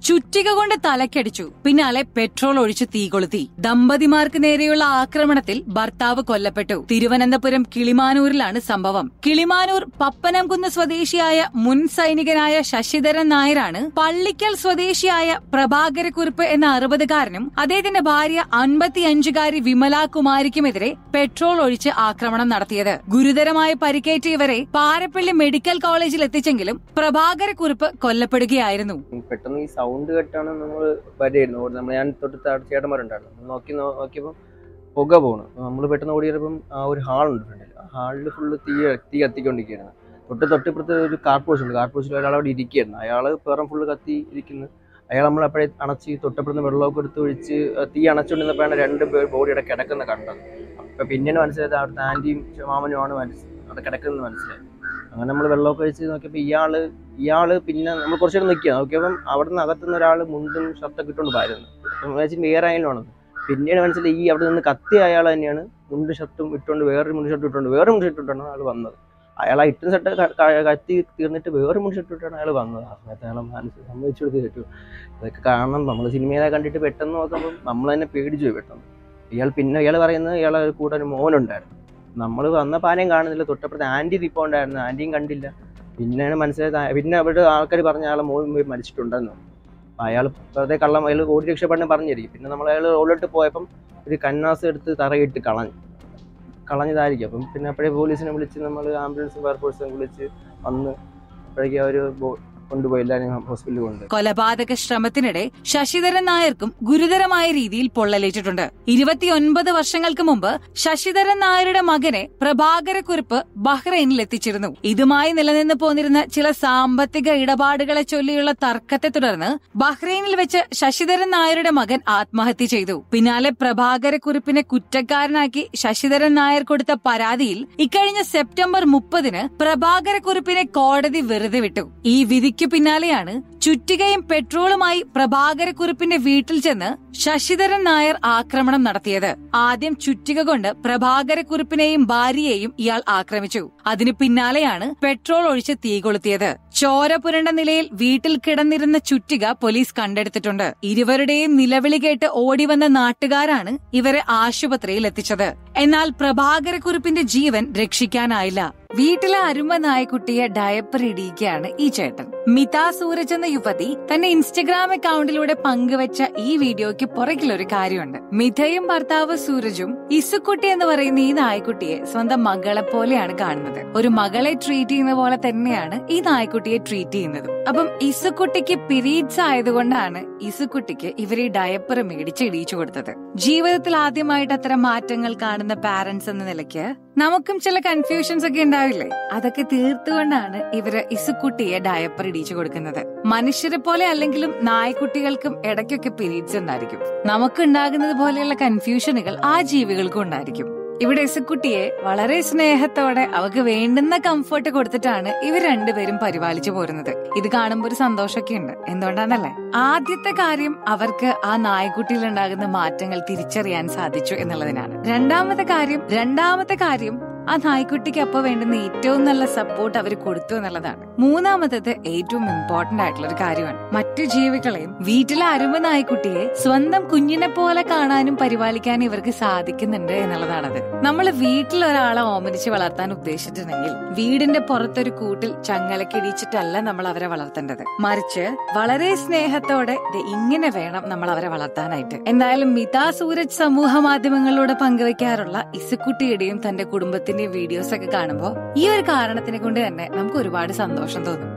ചുറ്റിക കൊണ്ട് തലക്കടിച്ചു പിന്നാലെ പെട്രോൾ ഒഴിച്ച് തീ കൊളുത്തി ദമ്പതിമാർക്ക് നേരെയുള്ള ആക്രമണത്തിൽ ഭർത്താവ് കൊല്ലപ്പെട്ടു തിരുവനന്തപുരം കിളിമാനൂരിലാണ് സംഭവം കിളിമാനൂർ പപ്പനംകുന്ന് സ്വദേശിയായ മുൻ സൈനികനായ ശശിധരൻ നായരാണ് പള്ളിക്കൽ സ്വദേശിയായ പ്രഭാകരക്കുറിപ്പ് എന്ന അറുപതുകാരനും അദ്ദേഹത്തിന്റെ ഭാര്യ അൻപത്തിയഞ്ചുകാരി വിമല കുമാരിക്കുമെതിരെ പെട്രോൾ ഒഴിച്ച് ആക്രമണം നടത്തിയത് ഗുരുതരമായി പരിക്കേറ്റ ഇവരെ പാരപ്പള്ളി മെഡിക്കൽ കോളേജിൽ എത്തിച്ചെങ്കിലും പ്രഭാകരക്കുറിപ്പ് കൊല്ലപ്പെടുകയായിരുന്നു പെട്ടെന്ന് ഈ സൗണ്ട് കേട്ടാണ് നമ്മൾ വരുമായിരുന്നു ഓടി നമ്മൾ ഞാൻ തൊട്ട് താഴെ ചേട്ടന്മാരുണ്ടായിരുന്നു നമ്മൾ നോക്കി നോ- നോക്കിയപ്പോൾ പുക പോണു നമ്മൾ പെട്ടെന്ന് ഓടിയപ്പം ആ ഒരു ഹാളുണ്ട് ഫ്രണ്ടിൽ ആ ഹാളിൽ ഫുള്ള് തീ തീ കത്തിക്കൊണ്ടിരിക്കുകയാണ് തൊട്ട് തൊട്ടിപ്പുറത്ത് ഒരു കാർപോസ് ഉണ്ട് കാർപോസിൽ ഒരാൾ അവിടെ ഇരിക്കുകയായിരുന്നു അയാൾ പേറം ഫുള്ള് കത്തി ഇരിക്കുന്നു അയാൾ നമ്മൾ അപ്പോഴേ അണച്ച് തൊട്ടപ്പുറത്ത് വെള്ളമൊക്കെ എടുത്ത് ഒഴിച്ച് ആ തീ അണച്ചുകൊണ്ടിരുന്നപ്പോഴാണ് രണ്ട് പേർ ബോഡിയുടെ കിടക്കുന്ന കണ്ടത് അപ്പം പിന്നെയാണ് മനസ്സിലായത് അവിടുത്തെ ആൻറ്റിയും മാമനുമാണ് മനസ്സിൽ അവിടെ കിടക്കുന്നത് മനസ്സിലായി അങ്ങനെ നമ്മൾ വെള്ളമൊക്കെ ഒഴിച്ച് നോക്കിയപ്പോൾ ഇയാള് ഇയാള് പിന്നെ നമ്മൾ കുറച്ച് നേരം നിൽക്കുക നോക്കിയപ്പം അവിടെ നിന്ന് അകത്തുനിന്ന് ഒരാൾ മുണ്ടും ഷർട്ടൊക്കെ ഇട്ടുകൊണ്ട് പോയിരുന്നു അപ്പം വിചാരിച്ചു വേറെ ആയാലും ആണെന്ന് പിന്നീട് മനസ്സിലായി ഈ അവിടെ നിന്ന് കത്തിയ അയാൾ തന്നെയാണ് മുണ്ട് ഷർട്ടും ഇട്ടുകൊണ്ട് വേറൊരു മുണ്ട് ഷർട്ട് ഇട്ടുകൊണ്ട് വേറെ മുണ്ട് ഷർട്ട് ഇട്ടുകൊണ്ടാണ് അയാൾ വന്നത് അയാൾ ആ ഇട്ടുന്ന ഷർട്ട് ക- ക- കത്തി തീർന്നിട്ട് വേറെ മുണ്ട് ഷർട്ട് ഇട്ടാണ് അയാൾ വന്നത് ആ സമയത്ത് അയാളെ മനസ്സ് സമ്മതിച്ചു കൊടുത്ത് കേട്ടു ഇതൊക്കെ കാണണം നമ്മൾ സിനിമയിലെ കണ്ടിട്ട് പെട്ടെന്ന് നോക്കുമ്പോൾ നമ്മൾ തന്നെ പേടിച്ചു പോയി പെട്ടെന്ന് ഇയാൾ പിന്നെ ഇയാൾ പറയുന്നത് ഇയാളെ കൂടെ ഒരു മോനുണ്ടായിരുന്നു നമ്മൾ വന്ന പാനയും കാണുന്നില്ല തൊട്ടപ്പുറത്ത് ആൻറ്റി ഇപ്പോൾ ഉണ്ടായിരുന്നു ആൻറ്റിയും കണ്ടില്ല പിന്നെയാണ് മനസ്സിലായത് ആ- പിന്നെ അവിടെ ആൾക്കാർ പറഞ്ഞ അയാളെ മോൻ പോയി മരിച്ചിട്ടുണ്ടെന്ന് അയാൾ വെറുതെ കള്ളം അയാൾ ഓടി രക്ഷപ്പെടണം പറഞ്ഞിരിക്കും പിന്നെ നമ്മൾ അയാൾ റോഡിലോട്ട് പോയപ്പം ഒരു കന്നാസ് എടുത്ത് തറയിട്ട് കളഞ്ഞു കളഞ്ഞതായിരിക്കും അപ്പം പിന്നെ അപ്പോഴേ പോലീസിനെ വിളിച്ച് നമ്മൾ ആംബുലൻസും ഫയർഫോഴ്സും വിളിച്ച് വന്ന് അപ്പോഴേക്കും അവർ കൊണ്ടുപോയി എല്ലാവരും ഹോസ്പിറ്റലിൽ കൊണ്ട് കൊലപാതക ശ്രമത്തിനിടെ ശശിധരൻ നായർക്കും ഗുരുതരമായ രീതിയിൽ പൊള്ളലേറ്റിട്ടുണ്ട് ഇരുപത്തിയൊൻപത് വർഷങ്ങൾക്ക് മുമ്പ് ശശിധരൻ നായരുടെ മകനെ പ്രഭാകരക്കുറിപ്പ് ബഹ്റൈനിൽ എത്തിച്ചിരുന്നു ഇതുമായി നിലനിന്ന് പോന്നിരുന്ന ചില സാമ്പത്തിക ഇടപാടുകളെ ചൊല്ലിയുള്ള തർക്കത്തെ തുടർന്ന് ബഹ്റൈനിൽ വെച്ച് ശശിധരൻ നായരുടെ മകൻ ആത്മഹത്യ ചെയ്തു പിന്നാലെ പ്രഭാകരക്കുറിപ്പിനെ കുറ്റക്കാരനാക്കി ശശിധരൻ നായർ കൊടുത്ത പരാതിയിൽ ഇക്കഴിഞ്ഞ സെപ്റ്റംബർ മുപ്പതിന് പ്രഭാകരക്കുറിപ്പിനെ കോടതി വെറുതെ വിട്ടു ഈ വിധിക്ക് പിന്നാലെയാണ് ചുറ്റികയും പെട്രോളുമായി പ്രഭാകരക്കുറിപ്പിന്റെ വീട്ടിൽ ചെന്ന് ശശിധരൻ നായർ ആക്രമണം നടത്തിയത് ആദ്യം ചുറ്റിക കൊണ്ട് പ്രഭാകരക്കുറിപ്പിനെയും ഭാര്യയെയും ഇയാൾ ആക്രമിച്ചു അതിനു പിന്നാലെയാണ് പെട്രോൾ ഒഴിച്ച് തീ കൊളുത്തിയത് ചോര പുരണ്ട നിലയിൽ വീട്ടിൽ കിടന്നിരുന്ന ചുറ്റിക പോലീസ് കണ്ടെടുത്തിട്ടുണ്ട് ഇരുവരുടെയും നിലവിളി കേട്ട് ഓടിവന്ന നാട്ടുകാരാണ് ഇവരെ ആശുപത്രിയിൽ എത്തിച്ചത് എന്നാൽ പ്രഭാകരക്കുറിപ്പിന്റെ ജീവൻ രക്ഷിക്കാനായില്ല വീട്ടിലെ അരുമ നായക്കുട്ടിയെ ഡയപ്പർ ഇടിയിക്കുകയാണ് ഈ ചേട്ടൻ മിത സൂരജ് എന്ന യുവതി തന്റെ ഇൻസ്റ്റഗ്രാം അക്കൗണ്ടിലൂടെ പങ്കുവച്ച ഈ വീഡിയോയ്ക്ക് പുറകിലൊരു കാര്യമുണ്ട് മിഥയും ഭർത്താവ് സൂരജും ഇസുക്കുട്ടി എന്ന് പറയുന്ന ഈ നായ്ക്കുട്ടിയെ സ്വന്തം മകളെ പോലെയാണ് കാണുന്നത് ഒരു മകളെ ട്രീറ്റ് ചെയ്യുന്ന പോലെ തന്നെയാണ് ഈ നായ്ക്കുട്ടിയെ ട്രീറ്റ് ചെയ്യുന്നത് അപ്പം ഇസുക്കുട്ടിക്ക് പിരീഡ്സ് ആയതുകൊണ്ടാണ് ഇസുക്കുട്ടിക്ക് ഇവർ ഈ ഡയപ്പർ മേടിച്ച് ഇടിച്ചു കൊടുത്തത് ജീവിതത്തിൽ ആദ്യമായിട്ട് അത്തരം മാറ്റങ്ങൾ കാണുന്ന പാരന്റ്സ് എന്ന നിലയ്ക്ക് നമുക്കും ചില കൺഫ്യൂഷൻസ് ഒക്കെ ഉണ്ടാവില്ലേ അതൊക്കെ തീർത്തുകൊണ്ടാണ് ഇവര് ഇസുക്കുട്ടിയെ ഡയപ്പർ ഇടിച്ചു കൊടുക്കുന്നത് മനുഷ്യരെ പോലെ അല്ലെങ്കിലും നായ്ക്കുട്ടികൾക്കും ഇടയ്ക്കൊക്കെ പീരീഡ്സ് ഉണ്ടായിരിക്കും നമുക്ക് ഉണ്ടാകുന്നത് പോലെയുള്ള കൺഫ്യൂഷനുകൾ ആ ജീവികൾക്കും ഉണ്ടായിരിക്കും ഇവിടെ ഇസുക്കുട്ടിയെ വളരെ സ്നേഹത്തോടെ അവർക്ക് വേണ്ടുന്ന കംഫർട്ട് കൊടുത്തിട്ടാണ് ഇവർ രണ്ടുപേരും പരിപാലിച്ചു പോരുന്നത് ഇത് കാണുമ്പോൾ ഒരു സന്തോഷമൊക്കെ ഉണ്ട് എന്തുകൊണ്ടാണല്ലേ ആദ്യത്തെ കാര്യം അവർക്ക് ആ നായ്ക്കുട്ടിയിൽ ഉണ്ടാകുന്ന മാറ്റങ്ങൾ തിരിച്ചറിയാൻ സാധിച്ചു എന്നുള്ളതിനാണ് രണ്ടാമത്തെ കാര്യം രണ്ടാമത്തെ കാര്യം ആ നായ്ക്കുട്ടിക്ക് അപ്പൊ വേണ്ടുന്ന ഏറ്റവും നല്ല സപ്പോർട്ട് അവർ കൊടുത്തു എന്നുള്ളതാണ് മൂന്നാമത്തത് ഏറ്റവും ഇമ്പോർട്ടന്റ് ആയിട്ടുള്ള ഒരു കാര്യമാണ് മറ്റു ജീവികളെയും വീട്ടിലെ അരുമ നായ്ക്കുട്ടിയെ സ്വന്തം കുഞ്ഞിനെ പോലെ കാണാനും പരിപാലിക്കാനും ഇവർക്ക് സാധിക്കുന്നുണ്ട് എന്നുള്ളതാണത് നമ്മൾ വീട്ടിൽ ഒരാളെ ഓമനിച്ച് വളർത്താൻ ഉദ്ദേശിച്ചിട്ടുണ്ടെങ്കിൽ വീടിന്റെ പുറത്തൊരു കൂട്ടിൽ ചങ്ങലക്കിടിച്ചിട്ടല്ല നമ്മൾ അവരെ വളർത്തേണ്ടത് മറിച്ച് വളരെ സ്നേഹത്തോടെ ദേ ഇങ്ങനെ വേണം നമ്മൾ അവരെ വളർത്താനായിട്ട് എന്തായാലും മിതാ സൂരജ് സമൂഹ മാധ്യമങ്ങളിലൂടെ പങ്കുവെക്കാറുള്ള ഇസുക്കുട്ടിയുടെയും തന്റെ കുടുംബത്തിന്റെയും വീഡിയോസ് ഒക്കെ കാണുമ്പോൾ ഈ ഒരു കാരണത്തിനെ കൊണ്ട് തന്നെ നമുക്ക് ഒരുപാട് സന്തോഷം തോന്നും